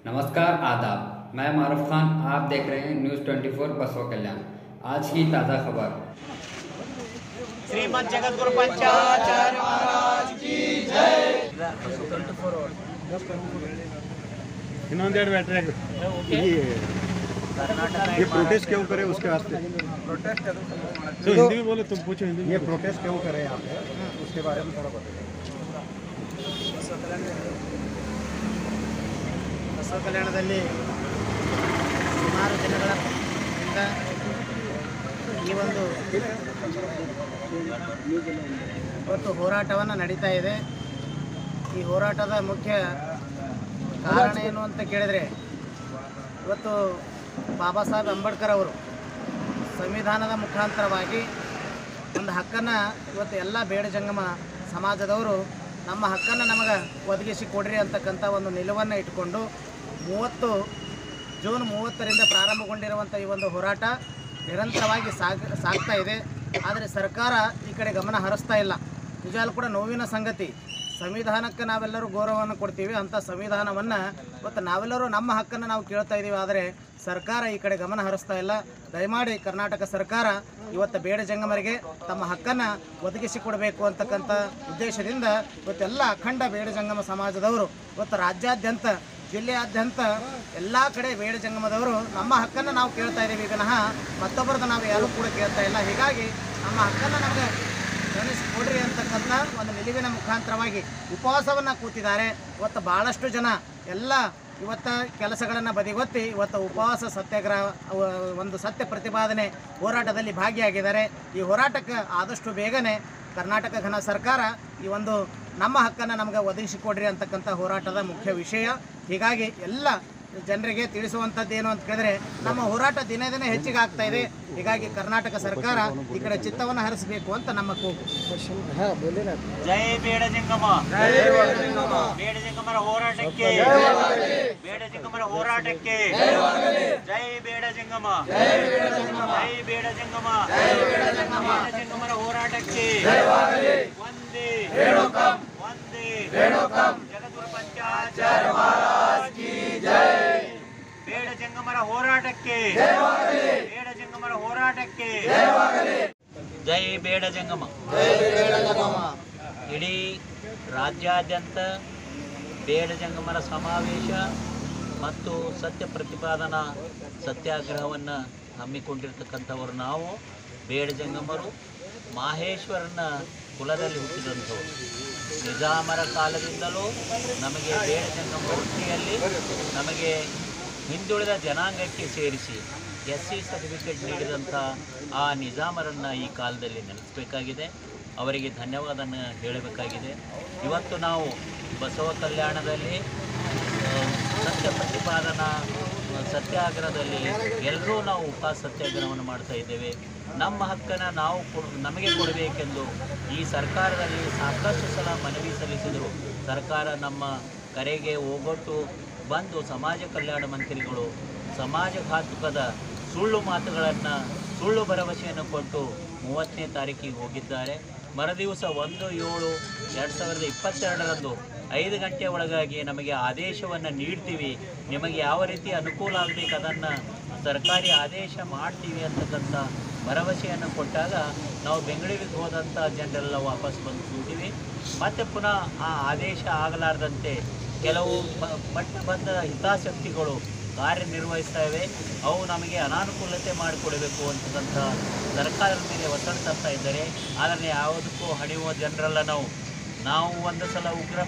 नमस्कार आदाब मैं मारूफ खान आप देख रहे हैं न्यूज़ 24 बसवा कल्याण आज की ताज़ा खबर ಶ್ರೀಮದ್ ಜಗದ್ಗುರು ಪಂಚಾಚಾರ್ಯ ಇನ್ನೊಂದೆರಡು ಬ್ಯಾಟ್ರಿ ये प्रोटेस्ट क्यों करे उसके वास्ते तो हिंदी में बोले तुम पूछो हिंदी में ये प्रोटेस्ट क्यों करे यहाँ पे उसके बारे में थोड़ा बताइए ಬಸವ ಕಲ್ಯಾಣದಲ್ಲಿ ಸುಮಾರು ದಿನಗಳ ಇಂದ ಈ ಒಂದು ಇವತ್ತು ಹೋರಾಟವನ್ನು ನಡೀತಾ ಇದೆ ಈ ಹೋರಾಟದ ಮುಖ್ಯ ಕಾರಣ ಏನು ಅಂತ ಕೇಳಿದರೆ ಇವತ್ತು ಬಾಬಾ ಸಾಹೇಬ್ ಅಂಬೇಡ್ಕರ್ ಅವರು ಸಂವಿಧಾನದ ಮುಖಾಂತರವಾಗಿ ಒಂದು ಹಕ್ಕನ್ನು ಇವತ್ತು ಎಲ್ಲ ಬೇಡ ಜಂಗಮ ಸಮಾಜದವರು ನಮ್ಮ ಹಕ್ಕನ್ನು ನಮಗೆ ಒದಗಿಸಿ ಕೊಡ್ರಿ ಅಂತಕ್ಕಂಥ ಒಂದು ನಿಲುವನ್ನು ಇಟ್ಕೊಂಡು ಮೂವತ್ತು ಜೂನ್ ಮೂವತ್ತರಿಂದ ಪ್ರಾರಂಭಗೊಂಡಿರುವಂಥ ಈ ಒಂದು ಹೋರಾಟ ನಿರಂತರವಾಗಿ ಸಾಗ್ ಸಾಗ್ತಾ ಇದೆ ಆದರೆ ಸರ್ಕಾರ ಈ ಕಡೆ ಗಮನ ಹರಿಸ್ತಾ ಇಲ್ಲ ನಿಜವಾಗ್ಲೂ ಕೂಡ ನೋವಿನ ಸಂಗತಿ ಸಂವಿಧಾನಕ್ಕೆ ನಾವೆಲ್ಲರೂ ಗೌರವವನ್ನು ಕೊಡ್ತೀವಿ ಅಂಥ ಸಂವಿಧಾನವನ್ನು ಇವತ್ತು ನಾವೆಲ್ಲರೂ ನಮ್ಮ ಹಕ್ಕನ್ನು ನಾವು ಕೇಳ್ತಾ ಇದ್ದೀವಿ ಆದರೆ ಸರ್ಕಾರ ಈ ಕಡೆ ಗಮನ ಹರಿಸ್ತಾ ಇಲ್ಲ ದಯಮಾಡಿ ಕರ್ನಾಟಕ ಸರ್ಕಾರ ಇವತ್ತು ಬೇಡ ಜಂಗಮರಿಗೆ ತಮ್ಮ ಹಕ್ಕನ್ನು ಒದಗಿಸಿಕೊಡಬೇಕು ಅಂತಕ್ಕಂಥ ಉದ್ದೇಶದಿಂದ ಇವತ್ತೆಲ್ಲ ಅಖಂಡ ಬೇಡ ಜಂಗಮ ಸಮಾಜದವರು ಇವತ್ತು ರಾಜ್ಯಾದ್ಯಂತ ಜಿಲ್ಲೆಯಾದ್ಯಂತ ಎಲ್ಲ ಕಡೆ ಬೇಡ ಜಂಗಮದವರು ನಮ್ಮ ಹಕ್ಕನ್ನು ನಾವು ಕೇಳ್ತಾ ಇದ್ದೀವಿ ವಿನಃ ಮತ್ತೊಬ್ಬರದ್ದು ನಾವು ಯಾರೂ ಕೂಡ ಕೇಳ್ತಾ ಇಲ್ಲ ಹೀಗಾಗಿ ನಮ್ಮ ಹಕ್ಕನ್ನು ನಮಗೆ ಕೊಡ್ರಿ ಅಂತಕ್ಕಂಥ ಒಂದು ನಿಲುವಿನ ಮುಖಾಂತರವಾಗಿ ಉಪವಾಸವನ್ನು ಕೂತಿದ್ದಾರೆ ಇವತ್ತು ಭಾಳಷ್ಟು ಜನ ಎಲ್ಲ ಇವತ್ತ ಕೆಲಸಗಳನ್ನು ಬದಿಗೊತ್ತಿ ಇವತ್ತು ಉಪವಾಸ ಸತ್ಯಾಗ್ರಹ ಅವ- ಒಂದು ಸತ್ಯ ಪ್ರತಿಪಾದನೆ ಹೋರಾಟದಲ್ಲಿ ಭಾಗಿಯಾಗಿದ್ದಾರೆ ಈ ಹೋರಾಟಕ್ಕೆ ಆದಷ್ಟು ಬೇಗನೆ ಕರ್ನಾಟಕ ಘನ ಸರ್ಕಾರ ಈ ಒಂದು ನಮ್ಮ ಹಕ್ಕನ್ನು ನಮಗೆ ಒದಗಿಸಿಕೊಡ್ರಿ ಅಂತಕ್ಕಂಥ ಹೋರಾಟದ ಮುಖ್ಯ ವಿಷಯ ಹೀಗಾಗಿ ಎಲ್ಲ ಜನರಿಗೆ ತಿಳಿಸುವಂಥದ್ದು ಏನು ಅಂತ ಕೇಳಿದ್ರೆ ನಮ್ಮ ಹೋರಾಟ ದಿನೇ ದಿನೇ ಹೆಚ್ಚಿಗೆ ಆಗ್ತಾ ಇದೆ ಹೀಗಾಗಿ ಕರ್ನಾಟಕ ಸರ್ಕಾರ ಈ ಕಡೆ ಚಿತ್ತವನ್ನು ಹರಿಸಬೇಕು ಅಂತ ನಮ್ಮ ಕೂಗು ಜೈ ಬೇಡ ಜಂಗಮ ಬೇಡ ಜಂಗಮರ ಹೋರಾಟಕ್ಕೆ ಬೇಡ ಜಂಗಮರ ಹೋರಾಟಕ್ಕೆ ಜೈ ಬೇಡ ಜಂಗಮ ಜೈ ಬೇಡ ಜಂಗಮ ಬೇಡ ಜಂಗಮರ ಹೋರಾಟಕ್ಕೆ ಒಂದೇ ಒಂದೇ ಜಗದ್ಗುರು ಪಂಚಾಚಾರ್ಯ ಮಹಾರಾಜ್ ಕಿ ಜೈ ಬೇಡ ಜಂಗಮರ ಹೋರಾಟಕ್ಕೆ ಬೇಡ ಜಂಗಮರ ಹೋರಾಟಕ್ಕೆ ಜೈ ಬೇಡ ಜಂಗಮ ಇಡೀ ರಾಜ್ಯಾದ್ಯಂತ ಬೇಡ ಜಂಗಮರ ಸಮಾವೇಶ ಮತ್ತು ಸತ್ಯ ಪ್ರತಿಪಾದನಾ ಸತ್ಯಾಗ್ರಹವನ್ನು ಹಮ್ಮಿಕೊಂಡಿರ್ತಕ್ಕಂಥವರು ನಾವು ಬೇಡ ಜಂಗಮರು ಮಾಹೇಶ್ವರನ ಕುಲದಲ್ಲಿ ಹುಟ್ಟಿದಂಥವರು ನಿಜಾಮರ ಕಾಲದಿಂದಲೂ ನಮಗೆ ಬೇಡ ಜಂಗಮ ವೃತ್ತಿಯಲ್ಲಿ ನಮಗೆ ಹಿಂದುಳಿದ ಜನಾಂಗಕ್ಕೆ ಸೇರಿಸಿ ಎಸ್ ಸಿ ಸರ್ಟಿಫಿಕೇಟ್ ನೀಡಿದಂಥ ಆ ನಿಜಾಮರನ್ನು ಈ ಕಾಲದಲ್ಲಿ ನೆನೆಸಬೇಕಾಗಿದೆ ಅವರಿಗೆ ಧನ್ಯವಾದನ ಹೇಳಬೇಕಾಗಿದೆ ಇವತ್ತು ನಾವು ಬಸವ ಕಲ್ಯಾಣದಲ್ಲಿ ಆ, ಸತ್ಯ ಪ್ರತಿಪಾದನಾ ಆ, ಸತ್ಯಾಗ್ರಹದಲ್ಲಿ ಎಲ್ಲರೂ ನಾವು ಉಪವಾಸ ಸತ್ಯಾಗ್ರಹವನ್ನು ಮಾಡ್ತಾ ಇದ್ದೇವೆ ನಮ್ಮ ಹಕ್ಕನ್ನು ನಾವು ಕೊಡ್ ನಮಗೆ ಕೊಡಬೇಕೆಂದು ಈ ಸರ್ಕಾರದಲ್ಲಿ ಸಾಕಷ್ಟು ಸಲ ಮನವಿ ಸಲ್ಲಿಸಿದರು ಸರ್ಕಾರ ನಮ್ಮ ಕರೆಗೆ ಹೋಗೊಟ್ಟು ಬಂದು ಸಮಾಜ ಕಲ್ಯಾಣ ಮಂತ್ರಿಗಳು ಸಮಾಜಘಾತುಕದ ಸುಳ್ಳು ಮಾತುಗಳನ್ನು ಸುಳ್ಳು ಭರವಸೆಯನ್ನು ಕೊಟ್ಟು ಮೂವತ್ತನೇ ತಾರೀಕಿಗೆ ಹೋಗಿದ್ದಾರೆ ಮರುದಿವಸ ಒಂದು ಏಳು ಎರಡು ಸಾವಿರದ ಇಪ್ಪತ್ತೆರಡರಂದು ಐದು ಗಂಟೆ ಒಳಗಾಗಿ ನಮಗೆ ಆದೇಶವನ್ನು ನೀಡ್ತೀವಿ ನಿಮಗೆ ಯಾವ ರೀತಿ ಅನುಕೂಲ ಆಗಬೇಕು ಅದನ್ನು ಸರ್ಕಾರಿ ಆದೇಶ ಮಾಡ್ತೀವಿ ಅಂತಕ್ಕಂಥ ಭರವಸೆಯನ್ನು ಕೊಟ್ಟಾಗ ನಾವು ಬೆಂಗಳೂರಿಗೆ ಹೋದಂಥ ಜನರೆಲ್ಲ ವಾಪಸ್ ಬಂದು ಕೂತೀವಿ ಮತ್ತೆ ಪುನಃ ಆ ಆದೇಶ ಆಗಲಾರದಂತೆ ಕೆಲವು ಬ- ಪಟ್ಟ ಬಂದ ಹಿತಾಸಕ್ತಿಗಳು ಕಾರ್ಯನಿರ್ವಹಿಸ್ತಾ ಇವೆ ಅವು ನಮಗೆ ಅನಾನುಕೂಲತೆ ಮಾಡಿಕೊಡಬೇಕು ಅಂತಕ್ಕಂಥ ಸರ್ಕಾರದ ಮೇಲೆ ಒತ್ತಡ ತರ್ತಾ ಇದ್ದಾರೆ ಆದರೆ ಯಾವುದಕ್ಕೂ ಹಣಿಯುವ ಜನರಲ್ಲ ನಾವು ನಾವು ಒಂದು ಸಲ ಉಗ್ರ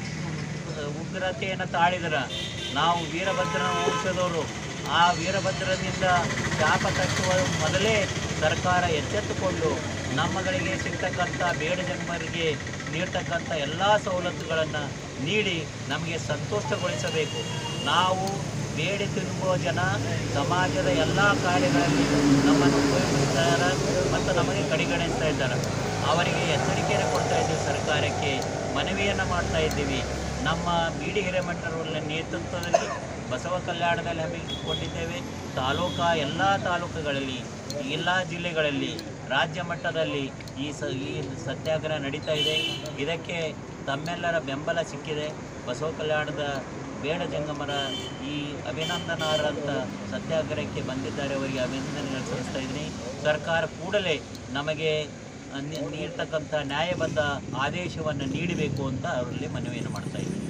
ಉಗ್ರತೆಯನ್ನು ತಾಳಿದ್ರೆ ನಾವು ವೀರಭದ್ರನ ವಂಶದವರು ಆ ವೀರಭದ್ರನಿಂದ ಶಾಪ ತಟ್ಟುವ ಮೊದಲೇ ಸರ್ಕಾರ ಎಚ್ಚೆತ್ತುಕೊಂಡು ನಮ್ಮಗಳಿಗೆ ಸಿಗ್ತಕ್ಕಂಥ ಬೇಡ ಜನ್ಮರಿಗೆ ನೀಡ್ತಕ್ಕಂಥ ಎಲ್ಲ ಸವಲತ್ತುಗಳನ್ನು ನೀಡಿ ನಮಗೆ ಸಂತೋಷಗೊಳಿಸಬೇಕು ನಾವು ಬೇಡಿ ತಿನ್ನುವ ಜನ ಸಮಾಜದ ಎಲ್ಲ ಕಾರ್ಯಗಳಲ್ಲಿ ನಮ್ಮನ್ನು ಉಪಯೋಗಿಸ್ತಾರೆ ಮತ್ತು ನಮಗೆ ಕಡೆಗಣಿಸ್ತಾ ಇದ್ದಾರೆ ಅವರಿಗೆ ಎಚ್ಚರಿಕೆಯನ್ನು ಕೊಡ್ತಾ ಇದ್ದೀವಿ ಸರ್ಕಾರಕ್ಕೆ ಮನವಿಯನ್ನು ಮಾಡ್ತಾ ಇದ್ದೀವಿ ನಮ್ಮ ಬೀಡಿ ಹಿರೇಮಠರ ನೇತೃತ್ವದಲ್ಲಿ ಬಸವ ಕಲ್ಯಾಣದಲ್ಲಿ ಹಮ್ಮಿಕೊಂಡಿದ್ದೇವೆ ತಾಲೂಕಾ ಎಲ್ಲ ತಾಲೂಕುಗಳಲ್ಲಿ ಎಲ್ಲ ಜಿಲ್ಲೆಗಳಲ್ಲಿ ರಾಜ್ಯ ಮಟ್ಟದಲ್ಲಿ ಈ ಸ ಈ ಸತ್ಯಾಗ್ರಹ ನಡೀತಾ ಇದೆ ಇದಕ್ಕೆ ತಮ್ಮೆಲ್ಲರ ಬೆಂಬಲ ಸಿಕ್ಕಿದೆ ಬಸವ ಕಲ್ಯಾಣದ ಬೇಡ ಜಂಗಮರ ಈ ಅಭಿನಂದನಾರ್ಹಂತ ಸತ್ಯಾಗ್ರಹಕ್ಕೆ ಬಂದಿದ್ದಾರೆ ಅವರಿಗೆ ಅಭಿನಂದನೆಗಳು ಸಲ್ಲಿಸ್ತಾ ಇದ್ದೀನಿ ಸರ್ಕಾರ ಕೂಡಲೇ ನಮಗೆ ನೀ- ನೀಡ್ತಕ್ಕಂಥ ನ್ಯಾಯಬದ್ಧ ಆದೇಶವನ್ನು ನೀಡಬೇಕು ಅಂತ ಅವರಲ್ಲಿ ಮನವಿಯನ್ನು ಮಾಡ್ತಾ ಇದ್ದೀನಿ